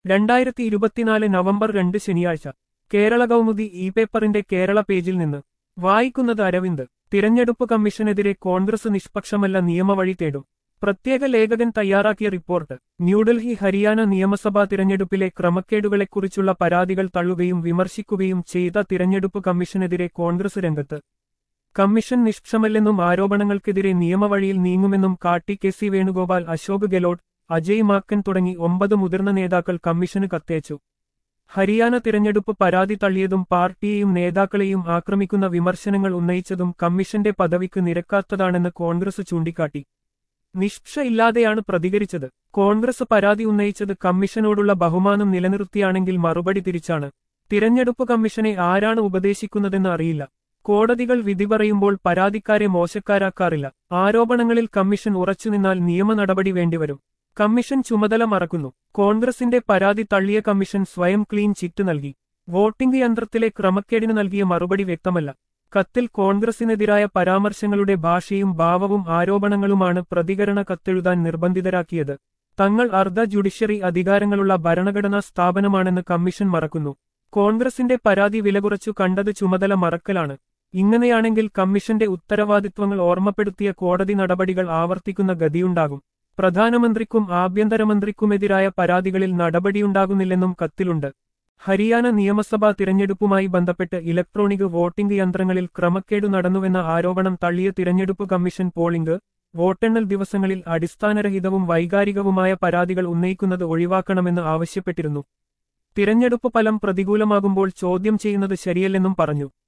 രണ്ടായിരത്തി ഇരുപത്തിനാല് നവംബർ രണ്ട് ശനിയാഴ്ച കേരള കൗമുദി ഇ പേപ്പറിന്റെ കേരള പേജിൽ നിന്ന് വായിക്കുന്നത് അരവിന്ദ് തിരഞ്ഞെടുപ്പ് കമ്മീഷനെതിരെ കോൺഗ്രസ് നിഷ്പക്ഷമല്ല നിയമവഴി തേടും പ്രത്യേക ലേഖകൻ തയ്യാറാക്കിയ റിപ്പോർട്ട് ന്യൂഡൽഹി ഹരിയാന നിയമസഭാ തിരഞ്ഞെടുപ്പിലെ ക്രമക്കേടുകളെക്കുറിച്ചുള്ള പരാതികൾ തള്ളുകയും വിമർശിക്കുകയും ചെയ്ത തിരഞ്ഞെടുപ്പ് കമ്മീഷനെതിരെ കോൺഗ്രസ് രംഗത്ത് കമ്മീഷൻ നിഷ്പക്ഷമല്ലെന്നും ആരോപണങ്ങൾക്കെതിരെ നിയമവഴിയിൽ നീങ്ങുമെന്നും കാട്ടി കെ സി വേണുഗോപാൽ അശോക് ഗെലോട്ട് അജയ് മാക്കൻ തുടങ്ങി ഒമ്പത് മുതിർന്ന നേതാക്കൾ കമ്മീഷന് കത്തയച്ചു ഹരിയാന തിരഞ്ഞെടുപ്പ് പരാതി തള്ളിയതും പാർട്ടിയെയും നേതാക്കളെയും ആക്രമിക്കുന്ന വിമർശനങ്ങൾ ഉന്നയിച്ചതും കമ്മീഷന്റെ പദവിക്ക് നിരക്കാത്തതാണെന്ന് കോൺഗ്രസ് ചൂണ്ടിക്കാട്ടി നിഷ്പക്ഷ ഇല്ലാതെയാണ് പ്രതികരിച്ചത് കോൺഗ്രസ് പരാതി ഉന്നയിച്ചത് കമ്മീഷനോടുള്ള ബഹുമാനം നിലനിർത്തിയാണെങ്കിൽ മറുപടി തിരിച്ചാണ് തിരഞ്ഞെടുപ്പ് കമ്മീഷനെ ആരാണ് ഉപദേശിക്കുന്നതെന്ന് അറിയില്ല കോടതികൾ വിധി പറയുമ്പോൾ പരാതിക്കാരെ മോശക്കാരാക്കാറില്ല ആരോപണങ്ങളിൽ കമ്മീഷൻ ഉറച്ചുനിന്നാൽ നിയമ നടപടി വേണ്ടിവരും കമ്മീഷൻ ചുമതല മറക്കുന്നു കോൺഗ്രസിന്റെ പരാതി തള്ളിയ കമ്മീഷൻ സ്വയം ക്ലീൻ ചിറ്റ് നൽകി വോട്ടിംഗ് യന്ത്രത്തിലെ ക്രമക്കേടിന് നൽകിയ മറുപടി വ്യക്തമല്ല കത്തിൽ കോൺഗ്രസിനെതിരായ പരാമർശങ്ങളുടെ ഭാഷയും ഭാവവും ആരോപണങ്ങളുമാണ് പ്രതികരണ കത്തെഴുതാൻ നിർബന്ധിതരാക്കിയത് തങ്ങൾ അർദ്ധ ജുഡീഷ്യറി അധികാരങ്ങളുള്ള ഭരണഘടനാ സ്ഥാപനമാണെന്ന് കമ്മീഷൻ മറക്കുന്നു കോൺഗ്രസിന്റെ പരാതി വിലകുറച്ചു കണ്ടത് ചുമതല മറക്കലാണ് ഇങ്ങനെയാണെങ്കിൽ കമ്മീഷന്റെ ഉത്തരവാദിത്വങ്ങൾ ഓർമ്മപ്പെടുത്തിയ കോടതി നടപടികൾ ആവർത്തിക്കുന്ന ഗതിയുണ്ടാകും പ്രധാനമന്ത്രിക്കും ആഭ്യന്തരമന്ത്രിക്കുമെതിരായ പരാതികളിൽ നടപടിയുണ്ടാകുന്നില്ലെന്നും കത്തിലുണ്ട് ഹരിയാന നിയമസഭാ തിരഞ്ഞെടുപ്പുമായി ബന്ധപ്പെട്ട് ഇലക്ട്രോണിക് വോട്ടിംഗ് യന്ത്രങ്ങളിൽ ക്രമക്കേടു നടന്നുവെന്ന ആരോപണം തള്ളിയ തിരഞ്ഞെടുപ്പ് കമ്മീഷൻ പോളിംഗ് വോട്ടെണ്ണൽ ദിവസങ്ങളിൽ അടിസ്ഥാനരഹിതവും വൈകാരികവുമായ പരാതികൾ ഉന്നയിക്കുന്നത് ഒഴിവാക്കണമെന്ന് ആവശ്യപ്പെട്ടിരുന്നു തിരഞ്ഞെടുപ്പ് ഫലം പ്രതികൂലമാകുമ്പോൾ ചോദ്യം ചെയ്യുന്നത് ശരിയല്ലെന്നും പറഞ്ഞു